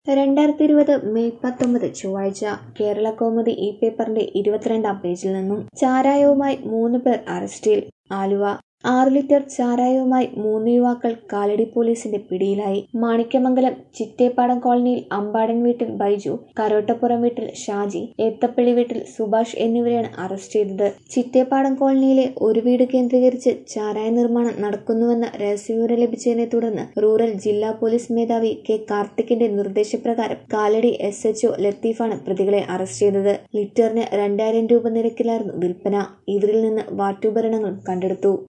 രണ്ടായിരത്തി ഇരുപത് മെയ് പത്തൊമ്പത് ചൊവ്വാഴ്ച കേരള കൗമുദി ഈ പേപ്പറിന്റെ ഇരുപത്തിരണ്ടാം പേജിൽ നിന്നും ചാരായവുമായി മൂന്ന് പേർ അറസ്റ്റിൽ ആലുവ ആറ് ലിറ്റർ ചാരായവുമായി മൂന്ന് യുവാക്കൾ കാലടി പോലീസിന്റെ പിടിയിലായി മാണിക്യമംഗലം ചിറ്റേപ്പാടം കോളനിയിൽ അമ്പാടൻ വീട്ടിൽ ബൈജു കരോട്ടപ്പുറം വീട്ടിൽ ഷാജി ഏത്തപ്പള്ളി വീട്ടിൽ സുഭാഷ് എന്നിവരെയാണ് അറസ്റ്റ് ചെയ്തത് ചിറ്റേപ്പാടം കോളനിയിലെ ഒരു വീട് കേന്ദ്രീകരിച്ച് ചാരായ നിർമ്മാണം നടക്കുന്നുവെന്ന രഹസ്യവിവരം ലഭിച്ചതിനെ തുടർന്ന് റൂറൽ ജില്ലാ പോലീസ് മേധാവി കെ കാർത്തിക്കിന്റെ നിർദ്ദേശപ്രകാരം കാലടി എസ് എച്ച്ഒ ലത്തീഫാണ് പ്രതികളെ അറസ്റ്റ് ചെയ്തത് ലിറ്ററിന് രണ്ടായിരം രൂപ നിരക്കിലായിരുന്നു വിൽപ്പന ഇവരിൽ നിന്ന് വാറ്റുപകരണങ്ങളും കണ്ടെടുത്തു